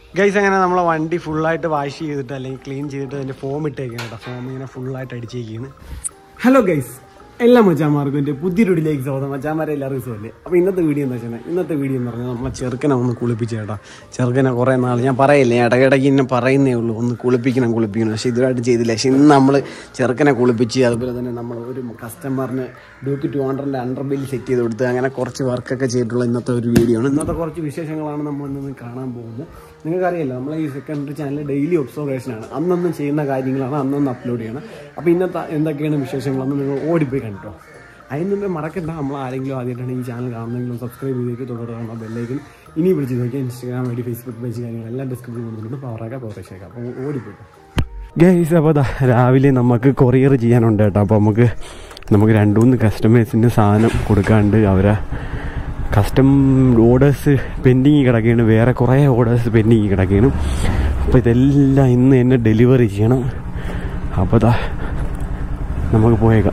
guys അങ്ങനെ നമ്മളെ വണ്ടി ഫുള്ളായിട്ട് വാഷ് ചെയ്തിട്ട് അല്ലെങ്കിൽ ക്ലീൻ ചെയ്തിട്ട് അതിൻ്റെ ഫോം ഇട്ടേക്കാണ് കേട്ടോ ഫോം ഇങ്ങനെ ഫുള്ളായിട്ട് അടിച്ചേക്കാണ് ഹലോ ഗൈസ് എല്ലാ മച്ചാമാർക്കും എൻ്റെ പുതിയൊരു വീഡിയോയിലേക്ക് സ്വാഗതം മച്ചാമാരെ എല്ലാവർക്കും സുഖമല്ലേ അപ്പോൾ ഇന്നത്തെ വീഡിയോ എന്താ വെച്ചാൽ ഇന്നത്തെ വീഡിയോ എന്ന് പറഞ്ഞാൽ നമ്മളെ ചെറുക്കനെ ഒന്ന് കുളിപ്പിച്ച് കേട്ടോ ചെറുക്കനെ കുറേ നാൾ ഞാൻ പറയില്ലേ ഇടയ്ക്കിടയ്ക്ക് ഇന്നെ പറയുന്നേ ഉള്ളൂ ഒന്ന് കുളിപ്പിക്കണം കുളിപ്പിക്കണം പക്ഷേ ഇതുമായിട്ട് ചെയ്തില്ല പക്ഷേ ഇന്ന് നമ്മൾ ചെറുക്കനെ കുളിപ്പിച്ച് അതുപോലെ തന്നെ നമ്മൾ ഒരു കസ്റ്റമറിന് ഡ്യൂക്ക് ടു ഹൺഡ്രഡിൻ്റെ അണ്ടർ ബിൽ സെറ്റ് ചെയ്ത് കൊടുത്ത് അങ്ങനെ കുറച്ച് വർക്കൊക്കെ ചെയ്തിട്ടുള്ള ഇന്നത്തെ ഒരു വീഡിയോ ആണ് ഇന്നത്തെ കുറച്ച് വിശേഷങ്ങളാണ് നമ്മൾ ഇന്ന് കാണാൻ പോകുന്നത് നിങ്ങൾക്കറിയില്ല നമ്മളെ ഈ സെക്കൻഡറി ചാനൽ ഡെയിലി ഒബ്സർവേഷനാണ് അന്നന്ന് ചെയ്യുന്ന കാര്യങ്ങളാണ് അന്നന്ന് അപ്ലോഡ് ചെയ്യണം അപ്പോൾ ഇന്നത്തെ എന്തൊക്കെയാണ് വിശേഷങ്ങളെന്ന് നിങ്ങൾ ഓടിപ്പോയി കണ്ടോ അതിന് മുമ്പേ മറക്കണ്ട നമ്മൾ ആരെങ്കിലും ആദ്യമായിട്ടാണ് ഈ ചാനൽ കാണുന്നെങ്കിലും സബ്സ്ക്രൈബ് ചെയ്തേക്ക് തുടർന്ന് ബെല്ലേക്കും ഇനി വിളിച്ച് നോക്കിയാൽ ഇൻസ്റ്റാഗ്രാം വഴി ഫേസ്ബുക്ക് പേജ് കാര്യങ്ങളെല്ലാം ഡിസ്ക്രിപ്ഷൻ കൊടുത്തിട്ടുണ്ട് പവറാക്കാം പവറേഷേക്കാം അപ്പോൾ ഓടിപ്പോയിട്ട് ഗൈസ് അപ്പോൾ ദാ രാവിലെ നമുക്ക് കൊറിയർ ചെയ്യാനുണ്ട് കേട്ടോ അപ്പോൾ നമുക്ക് നമുക്ക് രണ്ട് മൂന്ന് കസ്റ്റമേഴ്സിന് സാധനം കൊടുക്കാണ്ട് അവരെ കസ്റ്റം ഓർഡേഴ്സ് പെൻഡിങ് കിടക്കുകയാണ് വേറെ കുറേ ഓർഡേഴ്സ് പെൻഡിങ് കിടക്കുകയാണ് അപ്പോൾ ഇതെല്ലാം ഇന്ന് തന്നെ ഡെലിവറി ചെയ്യണം അപ്പോൾ ദാ നമുക്ക് പോയേക്കാം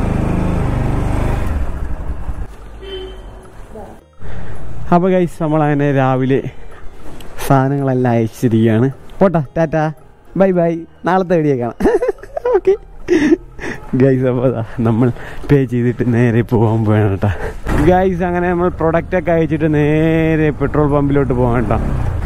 അപ്പോൾ ഗൈസ് നമ്മളങ്ങനെ രാവിലെ സാധനങ്ങളെല്ലാം അയച്ചിരിക്കുകയാണ് പോട്ടാ ടാറ്റാ ബൈ ബൈ നാളത്തെ വീഡിയോ കാണാം ഓക്കെ ഗൈസ് അപ്പോൾ നമ്മൾ പേ ചെയ്തിട്ട് നേരെ പോകാൻ പോവാണ് കേട്ടോ ഗൈസ് അങ്ങനെ നമ്മൾ പ്രൊഡക്റ്റൊക്കെ അയച്ചിട്ട് നേരെ പെട്രോൾ പമ്പിലോട്ട് പോകാൻ കേട്ടോ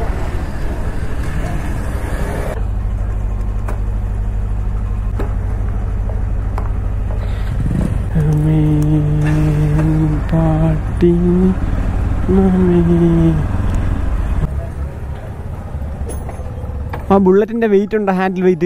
പാട്ടി ആ ബുള്ളറ്റിന്റെ വെയിറ്റ് ഉണ്ടോ ഹാൻഡിൽ വെയിറ്റ്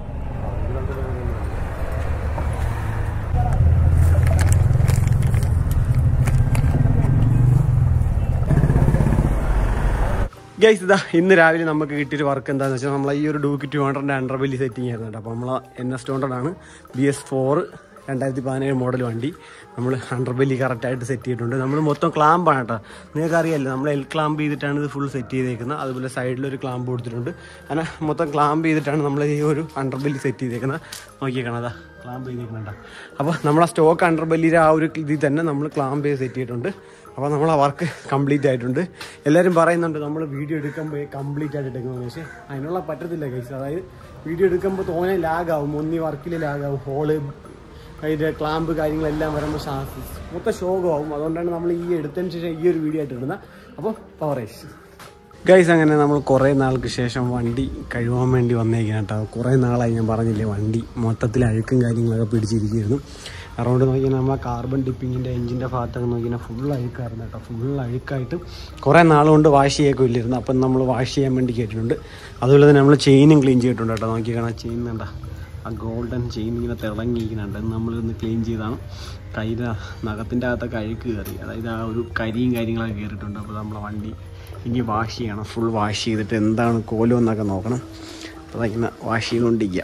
ഗൈസ് ഇതാ ഇന്ന് രാവിലെ നമുക്ക് കിട്ടിയൊരു വർക്ക് എന്താണെന്ന് വെച്ചാൽ നമ്മൾ ഈ ഒരു ഡൂക്ക് ടു ഹൺഡ്രഡിൻ്റെ അണ്ടർബെല്ലി സെറ്റിംഗ് ആയിരുന്നു കേട്ടോ അപ്പോൾ നമ്മൾ എൻ എസ് ടു ഹൺഡ്രഡ് ആണ് ബി എസ് ഫോർ രണ്ടായിരത്തി പതിനേഴ് മോഡൽ വണ്ടി നമ്മൾ അണ്ടർബെല്ലി കറക്റ്റായിട്ട് സെറ്റ് ചെയ്തിട്ടുണ്ട് നമ്മൾ മൊത്തം ക്ലാമ്പാണ് കേട്ടോ നിങ്ങൾക്ക് അറിയാമല്ലോ നമ്മൾ എൽ ക്ലാമ്പ് ചെയ്തിട്ടാണ് ഇത് ഫുൾ സെറ്റ് ചെയ്തേക്കുന്നത് അതുപോലെ സൈഡിലൊരു ക്ലാമ്പ് കൊടുത്തിട്ടുണ്ട് അങ്ങനെ മൊത്തം ക്ലാമ്പ് ചെയ്തിട്ടാണ് നമ്മൾ ഈ ഒരു അണ്ടർബെല്ലി സെറ്റ് ചെയ്തേക്കുന്നത് നോക്കിയേക്കണം അതാ ക്ലാമ്പ് ചെയ്തേക്കുന്നുണ്ടോ അപ്പോൾ നമ്മളെ സ്റ്റോക്ക് അണ്ടർബെല്ലിയുടെ ആ ഒരു ഇതിൽ തന്നെ നമ്മൾ ക്ലാമ്പ് ചെയ്ത് സെറ്റ് ചെയ്തിട്ടുണ്ട് അപ്പോൾ നമ്മൾ ആ വർക്ക് കംപ്ലീറ്റ് ആയിട്ടുണ്ട് എല്ലാവരും പറയുന്നുണ്ട് നമ്മൾ വീഡിയോ എടുക്കുമ്പോൾ കംപ്ലീറ്റ് ആയിട്ട് എടുക്കുന്നത് പക്ഷേ അതിനുള്ള പറ്റത്തില്ല കഴിച്ചു അതായത് വീഡിയോ എടുക്കുമ്പോൾ തോനെ ലാഗാവും ഒന്നി വർക്കിൽ ലാഗാവും ഹോള് അതിൻ്റെ ക്ലാമ്പ് കാര്യങ്ങളെല്ലാം വരുമ്പോൾ ശ്വാസം മൊത്തം ശോകമാവും അതുകൊണ്ടാണ് നമ്മൾ ഈ എടുത്തതിന് ശേഷം ഈ ഒരു വീഡിയോ ആയിട്ട് ഇടുന്നത് അപ്പോൾ പവറേഷ് ഗൈസ് അങ്ങനെ നമ്മൾ കുറേ നാൾക്ക് ശേഷം വണ്ടി കഴുകാൻ വേണ്ടി വന്നേക്കാണ് കേട്ടോ കുറേ നാളായി ഞാൻ പറഞ്ഞില്ലേ വണ്ടി മൊത്തത്തിൽ അഴുക്കും കാര്യങ്ങളൊക്കെ പിടിച്ചിരിക്കുകയായിരുന്നു അറൗണ്ട് നോക്കിയാൽ നമ്മൾ കാർബൺ ഡിപ്പിങ്ങിൻ്റെ എഞ്ചിൻ്റെ ഭാഗത്തൊക്കെ നോക്കിയാൽ ഫുൾ അഴുക്കായിരുന്നു കേട്ടോ ഫുൾ അഴുക്കായിട്ട് കുറേ നാളുകൊണ്ട് വാഷ് ചെയ്യൊക്കെ ഇല്ലായിരുന്നു അപ്പം നമ്മൾ വാഷ് ചെയ്യാൻ വേണ്ടി കേട്ടിട്ടുണ്ട് അതുപോലെ തന്നെ നമ്മൾ ചെയിനും ക്ലീൻ ചെയ്തിട്ടുണ്ട് കേട്ടോ നോക്കി കാണാം ചെയിൻ കണ്ട ആ ഗോൾഡൻ ചെയിൻ ഇങ്ങനെ തിളങ്ങിയിരിക്കുന്നുണ്ട് അത് നമ്മളിന്ന് ക്ലീൻ ചെയ്താണ് കയ്യിലെ നഖത്തിൻ്റെ അകത്തൊക്കെ അഴുക്ക് കയറി അതായത് ആ ഒരു കരിയും കാര്യങ്ങളൊക്കെ കയറിയിട്ടുണ്ട് അപ്പോൾ നമ്മളെ വണ്ടി ഇനി വാഷ് ചെയ്യണം ഫുൾ വാഷ് ചെയ്തിട്ട് എന്താണ് കോലം എന്നൊക്കെ നോക്കണം അപ്പോൾ ഇങ്ങനെ വാഷ് ചെയ്തുകൊണ്ടിരിക്കുക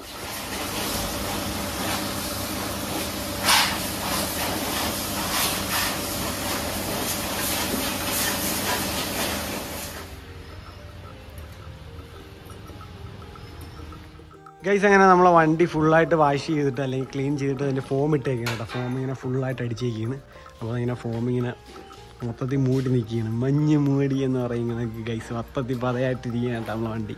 ഗൈസ് അങ്ങനെ നമ്മളെ വണ്ടി ഫുള്ളായിട്ട് വാഷ് ചെയ്തിട്ട് അല്ലെങ്കിൽ ക്ലീൻ ചെയ്തിട്ട് അതിൻ്റെ ഫോം ഇട്ടേക്കാണ് കേട്ടോ ഫോം ഇങ്ങനെ ഫുള്ളായിട്ട് അടിച്ചേക്കാണ് അപ്പോൾ ഇങ്ങനെ ഫോം ഇങ്ങനെ മൊത്തത്തിൽ മൂടി നിൽക്കുകയാണ് മഞ്ഞ് മൂടി എന്ന് പറയുന്നത് ഗൈസ് മൊത്തത്തിൽ പതയായിട്ടിരിക്കുകയാണ് കേട്ടോ നമ്മളെ വണ്ടി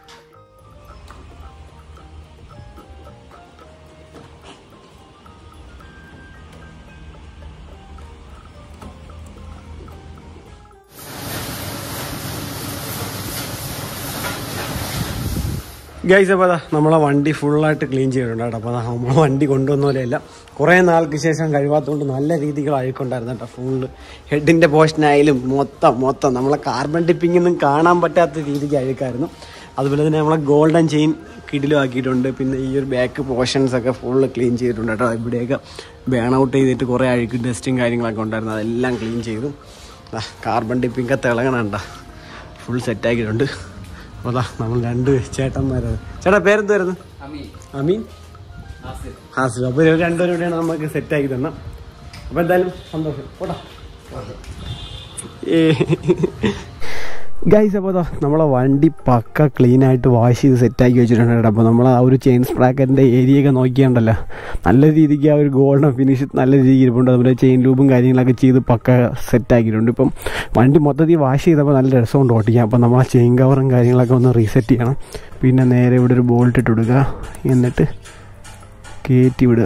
ഗൈസ് അപ്പോൾ അതാ നമ്മളെ വണ്ടി ഫുള്ളായിട്ട് ക്ലീൻ ചെയ്തിട്ടുണ്ട് കേട്ടോ അപ്പോൾ നമ്മളെ വണ്ടി കൊണ്ടുവന്ന പോലെയല്ല കുറേ നാൾക്ക് ശേഷം കഴിവാത്തതുകൊണ്ട് നല്ല രീതികൾ അഴുക്കുണ്ടായിരുന്നു കേട്ടോ ഫുള്ള് ഹെഡിൻ്റെ പോർഷനായാലും മൊത്തം മൊത്തം നമ്മളെ കാർബൺ ടിപ്പിങ്ങൊന്നും കാണാൻ പറ്റാത്ത രീതിക്ക് അഴുക്കായിരുന്നു അതുപോലെ തന്നെ നമ്മളെ ഗോൾഡൻ ചെയിൻ കിടിലും ആക്കിയിട്ടുണ്ട് പിന്നെ ഈ ഒരു ബാക്ക് പോർഷൻസ് ഒക്കെ ഫുള്ള് ക്ലീൻ ചെയ്തിട്ടുണ്ട് കേട്ടോ ഇവിടെയൊക്കെ ബേൺ ഔട്ട് ചെയ്തിട്ട് കുറേ അഴുക്ക് ഡസ്റ്റും കാര്യങ്ങളൊക്കെ ഉണ്ടായിരുന്നു അതെല്ലാം ക്ലീൻ ചെയ്തു കാർബൺ ടിപ്പിങ്ങൊക്കെ തിളങ്ങണണ്ട ഫുൾ സെറ്റാക്കിയിട്ടുണ്ട് അപ്പോൾ അതാ നമ്മൾ രണ്ട് ചേട്ടന്മാരാണ് ചേട്ടാ പേരെന്തായിരുന്നു അമീൻ ഹാസിഫ് അപ്പോൾ ഇവർ രണ്ടുപേരും കൂടെയാണ് നമുക്ക് സെറ്റാക്കി തന്നെ അപ്പോൾ എന്തായാലും സന്തോഷം പോട്ടാ ഗൈസ് അപ്പോൾ നമ്മളെ വണ്ടി പക്ക ക്ലീൻ ആയിട്ട് വാഷ് ചെയ്ത് സെറ്റാക്കി വെച്ചിട്ടുണ്ട് കേട്ടോ അപ്പോൾ നമ്മൾ ആ ഒരു ചെയിൻ സ്പ്രാക്കറ്റിൻ്റെ ഏരിയയൊക്കെ നോക്കിയാണ്ടല്ലോ നല്ല രീതിക്ക് ആ ഒരു ഗോൾഡൻ ഫിനിഷ് നല്ല രീതിക്ക് ഇരിപ്പുണ്ട് അതുപോലെ ചെയിൻ ലൂബും കാര്യങ്ങളൊക്കെ ചെയ്ത് പക്ക സെറ്റാക്കിയിട്ടുണ്ട് ഇപ്പം വണ്ടി മൊത്തത്തിൽ വാഷ് ചെയ്തപ്പോൾ നല്ല രസമുണ്ട് ഓട്ടിക്കാൻ അപ്പോൾ നമ്മൾ ആ ചെയിൻ കവറും കാര്യങ്ങളൊക്കെ ഒന്ന് റീസെറ്റ് ചെയ്യണം പിന്നെ നേരെ ഇവിടെ ഒരു ബോൾട്ട് ഇട്ട് കൊടുക്കുക എന്നിട്ട് കയറ്റി വിടുക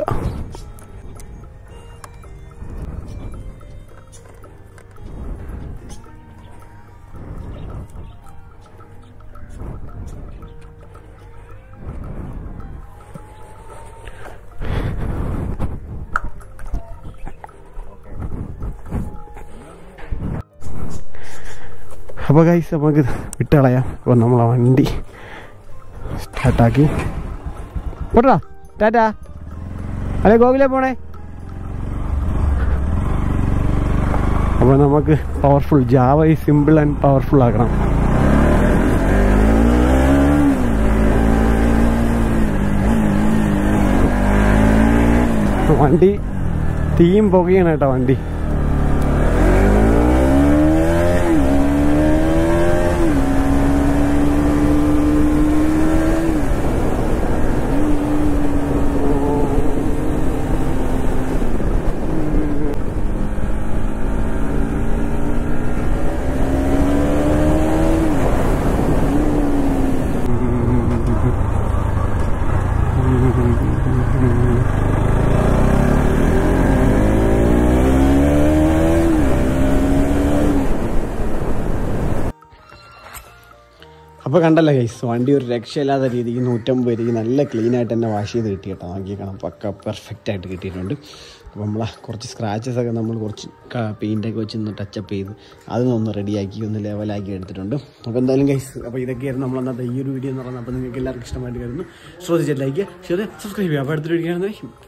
അപ്പോൾ ഗൈസ് നമുക്ക് വിട്ട് കളയാം അപ്പോൾ നമ്മളെ വണ്ടി സ്റ്റാർട്ടാക്കി പോട്ടാ ടാറ്റാ അല്ലെ ഗോകുലേ പോണേ അപ്പോൾ നമുക്ക് പവർഫുൾ ജാവ ഈ സിമ്പിൾ ആൻഡ് പവർഫുൾ ആക്കണം വണ്ടി തീയും പുകയാണ് കേട്ടോ വണ്ടി അപ്പോൾ കണ്ടല്ലോ ഗൈസ് വണ്ടി ഒരു രക്ഷയില്ലാത്ത രീതിക്ക് നൂറ്റമ്പത് രൂപയ്ക്ക് നല്ല ക്ലീൻ ആയിട്ട് തന്നെ വാഷ് ചെയ്ത് കിട്ടി കേട്ടോ നോക്കിയേക്കണം പക്ക പെർഫെക്റ്റ് ആയിട്ട് കിട്ടിയിട്ടുണ്ട് അപ്പോൾ നമ്മൾ കുറച്ച് സ്ക്രാച്ചസ് ഒക്കെ നമ്മൾ കുറച്ച് പെയിൻ്റൊക്കെ വെച്ച് ഒന്ന് ടച്ചപ്പ് ചെയ്ത് അതൊന്ന് റെഡിയാക്കി ഒന്ന് ലെവലാക്കി എടുത്തിട്ടുണ്ട് അപ്പോൾ എന്തായാലും ഗൈസ് അപ്പോൾ ഇതൊക്കെയായിരുന്നു നമ്മൾ അന്നത്തെ ഈ ഒരു വീഡിയോ എന്ന് പറയുന്നത് അപ്പോൾ നിങ്ങൾക്ക് എല്ലാവർക്കും ഇഷ്ടമായിട്ട് കരുതുന്നു ശ്രദ്ധിച്ചിട്ട് ലൈക്ക് ഷെയർ സബ്സ്ക്രൈബ് ചെയ്യുക അപ്പോൾ അടുത്തൊരു വീഡിയോ